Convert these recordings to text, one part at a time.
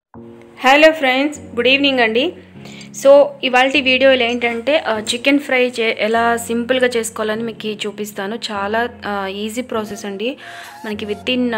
hello friends good evening అండి so ఇవాళ వీడియోలో ఏంటంటే చికెన్ ఫ్రై చే ఎలా సింపుల్గా చేసుకోవాలని మీకు చూపిస్తాను చాలా ఈజీ ప్రాసెస్ అండి మనకి with in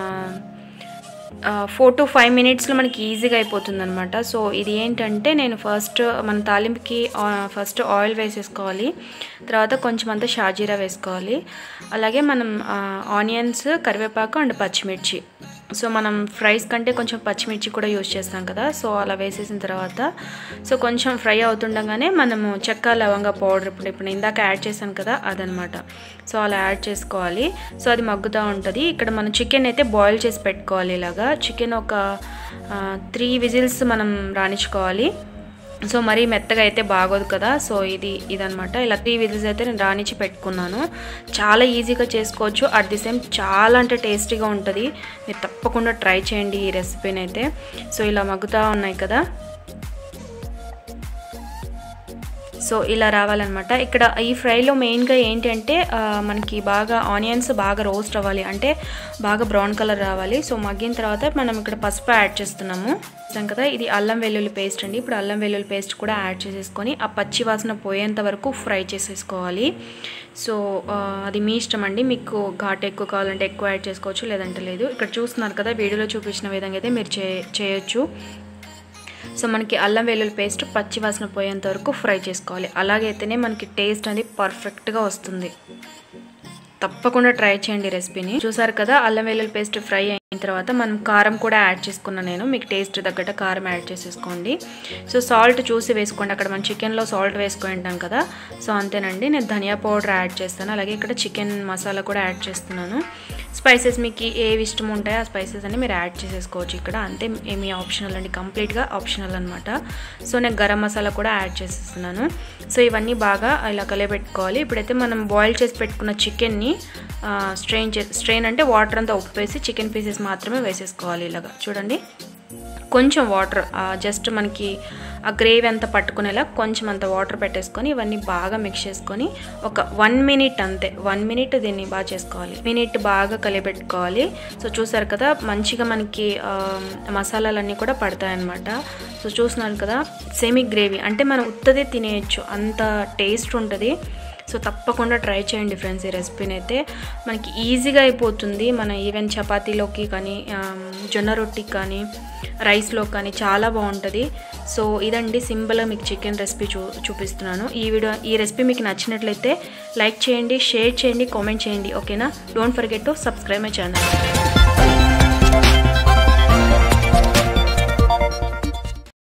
four to five మినిట్స్లో మనకి ఈజీగా అయిపోతుంది అనమాట సో ఇది ఏంటంటే నేను ఫస్ట్ మన తాలింపుకి ఫస్ట్ ఆయిల్ వేసేసుకోవాలి తర్వాత కొంచెం అంతా షాజీరా వేసుకోవాలి అలాగే మనం ఆనియన్స్ కరివేపాకు అండ్ పచ్చిమిర్చి సో మనం ఫ్రైస్ కంటే కొంచెం పచ్చిమిర్చి కూడా యూజ్ చేస్తాం కదా సో అలా వేసేసిన తర్వాత సో కొంచెం ఫ్రై అవుతుండగానే మనము చెక్క లవంగ పౌడర్ ఇప్పుడు ఇప్పుడు ఇందాక యాడ్ చేశాను కదా అదనమాట సో అలా యాడ్ చేసుకోవాలి సో అది మగ్గుతూ ఉంటుంది ఇక్కడ మనం చికెన్ అయితే బాయిల్ చేసి పెట్టుకోవాలి ఇలాగా చికెన్ ఒక త్రీ విజిల్స్ మనం రాణించుకోవాలి సో మరీ మెత్తగా అయితే బాగోదు కదా సో ఇది ఇదనమాట ఇలా త్రీ విజిల్స్ అయితే నేను రానిచ్చి పెట్టుకున్నాను చాలా ఈజీగా చేసుకోవచ్చు అట్ ది సేమ్ చాలా అంటే టేస్టీగా ఉంటుంది మీరు తప్పకుండా ట్రై చేయండి ఈ రెసిపీని అయితే సో ఇలా మగ్గుతూ ఉన్నాయి కదా సో ఇలా రావాలన్నమాట ఇక్కడ ఈ ఫ్రైలో మెయిన్గా ఏంటంటే మనకి బాగా ఆనియన్స్ బాగా రోస్ట్ అవ్వాలి అంటే బాగా బ్రౌన్ కలర్ రావాలి సో మగ్గిన తర్వాత మనం ఇక్కడ పసుపు యాడ్ చేస్తున్నాము కదా ఇది అల్లం వెల్లుల్లి పేస్ట్ అండి ఇప్పుడు అల్లం వెల్లుల్లి పేస్ట్ కూడా యాడ్ చేసేసుకొని ఆ పచ్చి వాసన పోయేంత వరకు ఫ్రై చేసేసుకోవాలి సో అది మీ ఇష్టం అండి మీకు ఘాట్ ఎక్కువ కావాలంటే ఎక్కువ యాడ్ చేసుకోవచ్చు లేదంటే లేదు ఇక్కడ చూస్తున్నారు కదా వీడియోలో చూపించిన విధంగా అయితే మీరు చే చేయొచ్చు సో మనకి అల్లం వెల్లుల్లి పేస్ట్ పచ్చి వాసన పోయేంత వరకు ఫ్రై చేసుకోవాలి అలాగైతేనే మనకి టేస్ట్ అనేది పర్ఫెక్ట్గా వస్తుంది తప్పకుండా ట్రై చేయండి రెసిపీని చూసారు కదా అల్లం వెల్లుల్లి పేస్ట్ ఫ్రై అయిన తర్వాత మనం కారం కూడా యాడ్ చేసుకున్నాను నేను మీకు టేస్ట్ తగ్గట్టు కారం యాడ్ చేసేసుకోండి సో సాల్ట్ చూసి వేసుకోండి అక్కడ మనం చికెన్లో సాల్ట్ వేసుకొని ఉంటాం కదా సో అంతేనండి నేను ధనియా పౌడర్ యాడ్ చేస్తాను అలాగే ఇక్కడ చికెన్ మసాలా కూడా యాడ్ చేస్తున్నాను స్పైసెస్ మీకు ఏవి ఇష్టం ఉంటాయో ఆ స్పైసెస్ అన్ని మీరు యాడ్ చేసేసుకోవచ్చు ఇక్కడ అంతే ఏమి ఆప్షనల్ అండి కంప్లీట్గా ఆప్షనల్ అనమాట సో నేను గరం మసాలా కూడా యాడ్ చేసేస్తున్నాను సో ఇవన్నీ బాగా ఇలా కలియబెట్టుకోవాలి ఇప్పుడైతే మనం బాయిల్ చేసి పెట్టుకున్న చికెన్ని స్ట్రెయిన్ చే స్ట్రెయిన్ అంటే వాటర్ అంతా ఉప్పేసి చికెన్ పీసెస్ మాత్రమే వేసేసుకోవాలి ఇలాగా చూడండి కొంచెం వాటర్ జస్ట్ మనకి ఆ గ్రేవీ అంతా పట్టుకునేలా కొంచెం అంత వాటర్ పెట్టేసుకొని ఇవన్నీ బాగా మిక్స్ చేసుకొని ఒక వన్ మినిట్ అంతే వన్ మినిట్ దీన్ని బాగా చేసుకోవాలి మినిట్ బాగా కలిపెట్టుకోవాలి సో చూసారు కదా మంచిగా మనకి మసాలాలన్నీ కూడా పడతాయన్నమాట సో చూస్తున్నారు కదా సెమీ గ్రేవీ అంటే మనం ఉత్తదే తినేయచ్చు అంత టేస్ట్ ఉంటుంది సో తప్పకుండా ట్రై చేయండి ఫ్రెండ్స్ ఈ రెసిపీని అయితే మనకి ఈజీగా అయిపోతుంది మన ఈవెన్ చపాతీలోకి కానీ జొన్న రొట్టికి కానీ రైస్లో కానీ చాలా బాగుంటుంది సో ఇదండి సింపుల్గా మీకు చికెన్ రెసిపీ చూ చూపిస్తున్నాను ఈ వీడియో ఈ రెసిపీ మీకు నచ్చినట్లయితే లైక్ చేయండి షేర్ చేయండి కామెంట్ చేయండి ఓకేనా don't forget to subscribe my channel